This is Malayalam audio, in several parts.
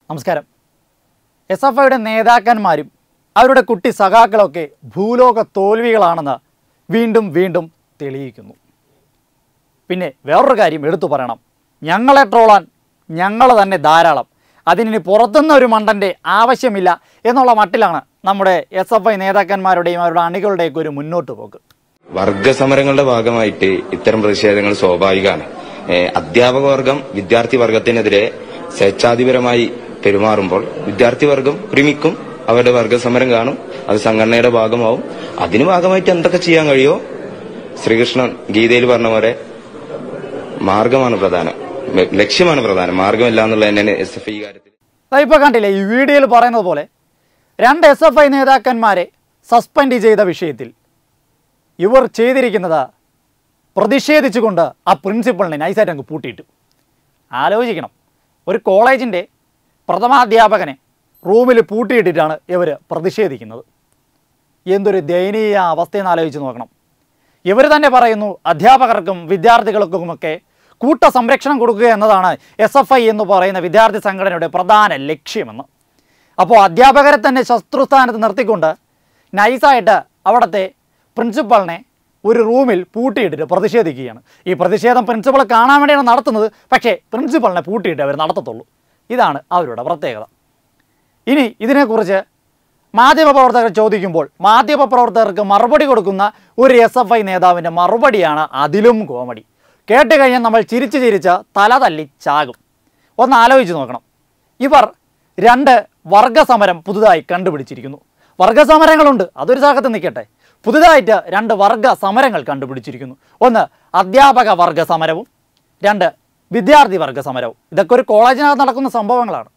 നമസ്കാരം എസ് എഫ് ഐയുടെ നേതാക്കന്മാരും അവരുടെ കുട്ടി സഖാക്കളൊക്കെ ഭൂലോക തോൽവികളാണെന്ന് വീണ്ടും വീണ്ടും തെളിയിക്കുന്നു പിന്നെ വേറൊരു കാര്യം എടുത്തു പറയണം ഞങ്ങളെ ട്രോളാൻ ഞങ്ങൾ തന്നെ ധാരാളം അതിനി പുറത്തുനിന്ന് ഒരു മണ്ടൻ്റെ ആവശ്യമില്ല എന്നുള്ള മട്ടിലാണ് നമ്മുടെ എസ് എഫ് ഐ നേതാക്കന്മാരുടെയും അവരുടെ അണികളുടെയൊക്കെ ഒരു മുന്നോട്ട് പോക്ക് വർഗ സമരങ്ങളുടെ ഭാഗമായിട്ട് ഇത്തരം പ്രതിഷേധങ്ങൾ സ്വാഭാവികമാണ് ഏഹ് അധ്യാപക വർഗം വിദ്യാർത്ഥി വർഗത്തിനെതിരെ സ്വേച്ഛാധിപരമായി പെരുമാറുമ്പോൾ വിദ്യാർത്ഥി വർഗം ഒരുമിക്കും അവരുടെ വർഗ സമരം കാണും അത് സംഘടനയുടെ ഭാഗമാവും അതിന് ഭാഗമായിട്ട് എന്തൊക്കെ ചെയ്യാൻ കഴിയോ ശ്രീകൃഷ്ണൻ ഗീതയിൽ പറഞ്ഞ പോലെ മാർഗമാണ് പ്രധാനം ല- ലക്ഷ്യമാണ് പ്രധാനം മാർഗമല്ല എന്നുള്ളത് തന്നെയാണ് എസ് എഫ് ഐ കാര്യത്തിൽ ഇപ്പോൾ കണ്ടില്ലേ ഈ വീഡിയോയിൽ പറയുന്നത് പോലെ രണ്ട് എസ് എഫ് ഐ നേതാക്കന്മാരെ സസ്പെൻഡ് ചെയ്ത വിഷയത്തിൽ ഇവർ ചെയ്തിരിക്കുന്നത് പ്രതിഷേധിച്ചുകൊണ്ട് ആ പ്രിൻസിപ്പളിനെ നൈസായിട്ട് അങ്ങ് പൂട്ടിയിട്ടു ആലോചിക്കണം ഒരു കോളേജിൻ്റെ പ്രഥമാധ്യാപകനെ റൂമിൽ പൂട്ടിയിട്ടിട്ടാണ് ഇവർ പ്രതിഷേധിക്കുന്നത് എന്തൊരു ദയനീയ അവസ്ഥയെന്ന് ആലോചിച്ച് നോക്കണം ഇവർ തന്നെ പറയുന്നു അധ്യാപകർക്കും വിദ്യാർത്ഥികൾക്കുമൊക്കെ കൂട്ട സംരക്ഷണം കൊടുക്കുക എന്നതാണ് എസ് എഫ് ഐ എന്ന് പറയുന്ന വിദ്യാർത്ഥി സംഘടനയുടെ പ്രധാന ലക്ഷ്യമെന്ന് അപ്പോൾ അധ്യാപകരെ തന്നെ ശത്രുസ്ഥാനത്ത് നിർത്തിക്കൊണ്ട് നൈസായിട്ട് അവിടുത്തെ പ്രിൻസിപ്പളിനെ ഒരു റൂമിൽ പൂട്ടിയിട്ടിട്ട് പ്രതിഷേധിക്കുകയാണ് ഈ പ്രതിഷേധം പ്രിൻസിപ്പൾ കാണാൻ വേണ്ടിയാണ് നടത്തുന്നത് പക്ഷേ പ്രിൻസിപ്പളിനെ പൂട്ടിയിട്ട് അവർ നടത്തത്തുള്ളൂ ഇതാണ് അവരുടെ പ്രത്യേകത ഇനി ഇതിനെക്കുറിച്ച് മാധ്യമപ്രവർത്തകർ ചോദിക്കുമ്പോൾ മാധ്യമപ്രവർത്തകർക്ക് മറുപടി കൊടുക്കുന്ന ഒരു എസ് എഫ് ഐ നേതാവിൻ്റെ മറുപടിയാണ് അതിലും കോമഡി കേട്ട് കഴിഞ്ഞാൽ നമ്മൾ ചിരിച്ച് ചിരിച്ച് തല തല്ലി ചാകും ഒന്ന് ആലോചിച്ച് നോക്കണം ഇവർ രണ്ട് വർഗസമരം പുതുതായി കണ്ടുപിടിച്ചിരിക്കുന്നു വർഗസമരങ്ങളുണ്ട് അതൊരു ഭാഗത്ത് നിൽക്കട്ടെ പുതുതായിട്ട് രണ്ട് വർഗ സമരങ്ങൾ കണ്ടുപിടിച്ചിരിക്കുന്നു ഒന്ന് അധ്യാപക വർഗ സമരവും രണ്ട് വിദ്യാർത്ഥി വർഗ സമരവും ഇതൊക്കെ ഒരു കോളേജിനകത്ത് നടക്കുന്ന സംഭവങ്ങളാണ്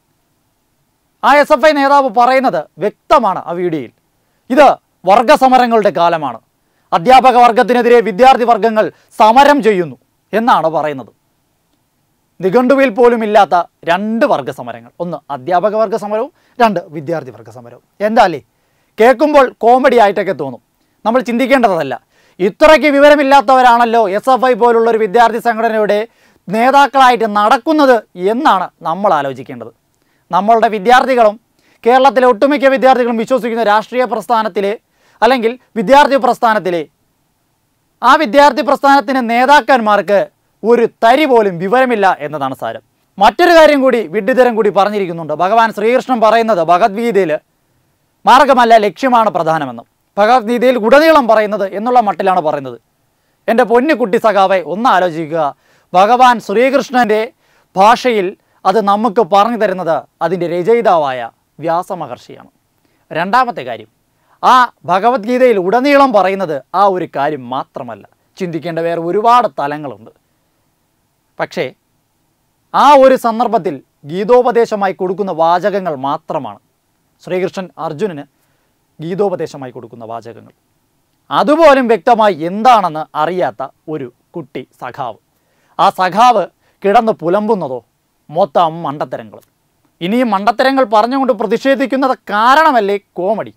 ആ എസ് എഫ് ഐ നേതാവ് പറയുന്നത് വ്യക്തമാണ് ആ വീഡിയോയിൽ ഇത് വർഗസമരങ്ങളുടെ കാലമാണ് അധ്യാപക വർഗത്തിനെതിരെ വിദ്യാർത്ഥി വർഗങ്ങൾ സമരം ചെയ്യുന്നു എന്നാണ് പറയുന്നത് നിഘണ്ടുവിൽ പോലും ഇല്ലാത്ത രണ്ട് വർഗ സമരങ്ങൾ ഒന്ന് അധ്യാപക വർഗ സമരവും രണ്ട് വിദ്യാർത്ഥി വർഗ സമരവും എന്താ അല്ലേ കേൾക്കുമ്പോൾ കോമഡി ആയിട്ടൊക്കെ തോന്നും നമ്മൾ ചിന്തിക്കേണ്ടതല്ല ഇത്രയ്ക്ക് വിവരമില്ലാത്തവരാണല്ലോ എസ് എഫ് ഐ പോലുള്ള ഒരു വിദ്യാർത്ഥി സംഘടനയുടെ നേതാക്കളായിട്ട് നടക്കുന്നത് എന്നാണ് നമ്മൾ ആലോചിക്കേണ്ടത് നമ്മളുടെ വിദ്യാർത്ഥികളും കേരളത്തിലെ ഒട്ടുമിക്ക വിദ്യാർത്ഥികളും വിശ്വസിക്കുന്ന രാഷ്ട്രീയ പ്രസ്ഥാനത്തിലെ അല്ലെങ്കിൽ വിദ്യാർത്ഥി പ്രസ്ഥാനത്തിലെ ആ വിദ്യാർത്ഥി പ്രസ്ഥാനത്തിന് നേതാക്കന്മാർക്ക് ഒരു തരി പോലും വിവരമില്ല എന്നതാണ് സാരം മറ്റൊരു കാര്യം കൂടി വിഡ്ഢിതരം കൂടി പറഞ്ഞിരിക്കുന്നുണ്ട് ഭഗവാൻ ശ്രീകൃഷ്ണൻ പറയുന്നത് ഭഗവത്ഗീതയിൽ മാർഗമല്ല ലക്ഷ്യമാണ് പ്രധാനമെന്നും ഭഗവത്ഗീതയിൽ ഉടനീളം പറയുന്നത് എന്നുള്ള മട്ടിലാണ് പറയുന്നത് എൻ്റെ പൊന്നുകുട്ടി സഖാവെ ഒന്ന് ആലോചിക്കുക ഭഗവാൻ ശ്രീകൃഷ്ണൻ്റെ ഭാഷയിൽ അത് നമുക്ക് പറഞ്ഞു തരുന്നത് അതിൻ്റെ രചയിതാവായ വ്യാസമഹർഷിയാണ് രണ്ടാമത്തെ കാര്യം ആ ഭഗവത്ഗീതയിൽ ഉടനീളം പറയുന്നത് ആ ഒരു കാര്യം മാത്രമല്ല ചിന്തിക്കേണ്ട വേറെ ഒരുപാട് തലങ്ങളുണ്ട് പക്ഷേ ആ ഒരു സന്ദർഭത്തിൽ ഗീതോപദേശമായി കൊടുക്കുന്ന വാചകങ്ങൾ മാത്രമാണ് ശ്രീകൃഷ്ണൻ അർജുനന് ഗീതോപദേശമായി കൊടുക്കുന്ന വാചകങ്ങൾ അതുപോലും വ്യക്തമായി എന്താണെന്ന് അറിയാത്ത ഒരു കുട്ടി സഖാവ് ആ സഖാവ് കിടന്ന് പുലമ്പുന്നതോ മൊത്തം മണ്ടത്തരങ്ങൾ ഇനിയും മണ്ടത്തരങ്ങൾ പറഞ്ഞുകൊണ്ട് പ്രതിഷേധിക്കുന്നത് കാരണമല്ലേ കോമഡി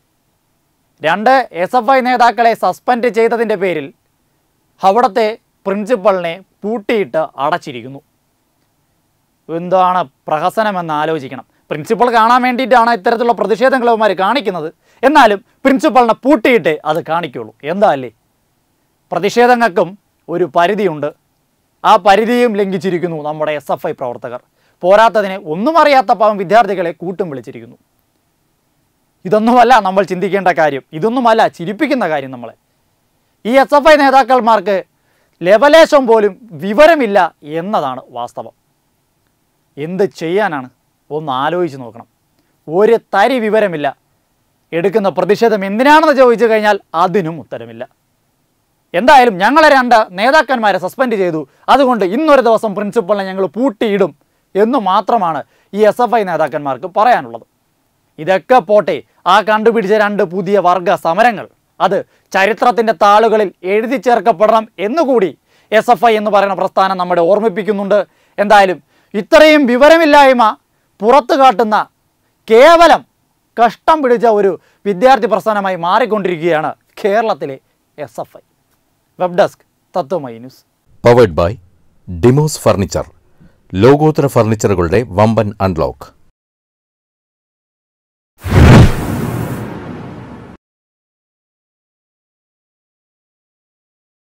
രണ്ട് എസ് എഫ് ഐ നേതാക്കളെ സസ്പെൻഡ് ചെയ്തതിൻ്റെ പേരിൽ അവിടുത്തെ പ്രിൻസിപ്പളിനെ പൂട്ടിയിട്ട് അടച്ചിരിക്കുന്നു എന്താണ് പ്രഹസനമെന്ന് ആലോചിക്കണം പ്രിൻസിപ്പൾ കാണാൻ വേണ്ടിയിട്ടാണ് ഇത്തരത്തിലുള്ള പ്രതിഷേധങ്ങളുമാർ കാണിക്കുന്നത് എന്നാലും പ്രിൻസിപ്പളിനെ പൂട്ടിയിട്ടേ അത് കാണിക്കുള്ളൂ എന്താ അല്ലേ പ്രതിഷേധങ്ങൾക്കും ഒരു പരിധിയുണ്ട് ആ പരിധിയും ലംഘിച്ചിരിക്കുന്നു നമ്മുടെ എസ് എഫ് ഐ പ്രവർത്തകർ പോരാത്തതിന് ഒന്നും അറിയാത്ത പാവം വിദ്യാർത്ഥികളെ കൂട്ടും വിളിച്ചിരിക്കുന്നു ഇതൊന്നുമല്ല നമ്മൾ ചിന്തിക്കേണ്ട കാര്യം ഇതൊന്നുമല്ല ചിരിപ്പിക്കുന്ന കാര്യം നമ്മളെ ഈ എസ് എഫ് ഐ നേതാക്കന്മാർക്ക് ലെവലേശം പോലും വിവരമില്ല എന്നതാണ് വാസ്തവം എന്ത് ചെയ്യാനാണ് ഒന്ന് ആലോചിച്ച് നോക്കണം ഒരു തരി വിവരമില്ല എടുക്കുന്ന പ്രതിഷേധം എന്തിനാണെന്ന് ചോദിച്ചു കഴിഞ്ഞാൽ അതിനും ഉത്തരമില്ല എന്തായാലും ഞങ്ങളെ രണ്ട് നേതാക്കന്മാരെ സസ്പെൻഡ് ചെയ്തു അതുകൊണ്ട് ഇന്നൊരു ദിവസം പ്രിൻസിപ്പളിനെ ഞങ്ങൾ പൂട്ടിയിടും എന്ന് മാത്രമാണ് ഈ എസ് എഫ് ഐ നേതാക്കന്മാർക്ക് പറയാനുള്ളത് ഇതൊക്കെ പോട്ടെ ആ കണ്ടുപിടിച്ച രണ്ട് പുതിയ വർഗ സമരങ്ങൾ അത് ചരിത്രത്തിൻ്റെ താളുകളിൽ എഴുതി ചേർക്കപ്പെടണം എന്നുകൂടി എസ് എഫ് ഐ എന്ന് പറയുന്ന പ്രസ്ഥാനം നമ്മളെ ഓർമ്മിപ്പിക്കുന്നുണ്ട് എന്തായാലും ഇത്രയും വിവരമില്ലായ്മ പുറത്തു കാട്ടുന്ന കേവലം കഷ്ടം പിടിച്ച ഒരു വിദ്യാർത്ഥി പ്രസ്ഥാനമായി മാറിക്കൊണ്ടിരിക്കുകയാണ് കേരളത്തിലെ S F I web desk Tatwamayi news powered by Demos furniture ലോകോത്തര ഫർണിച്ചറുകളുടെ വമ്പൻ അൺലോക്ക്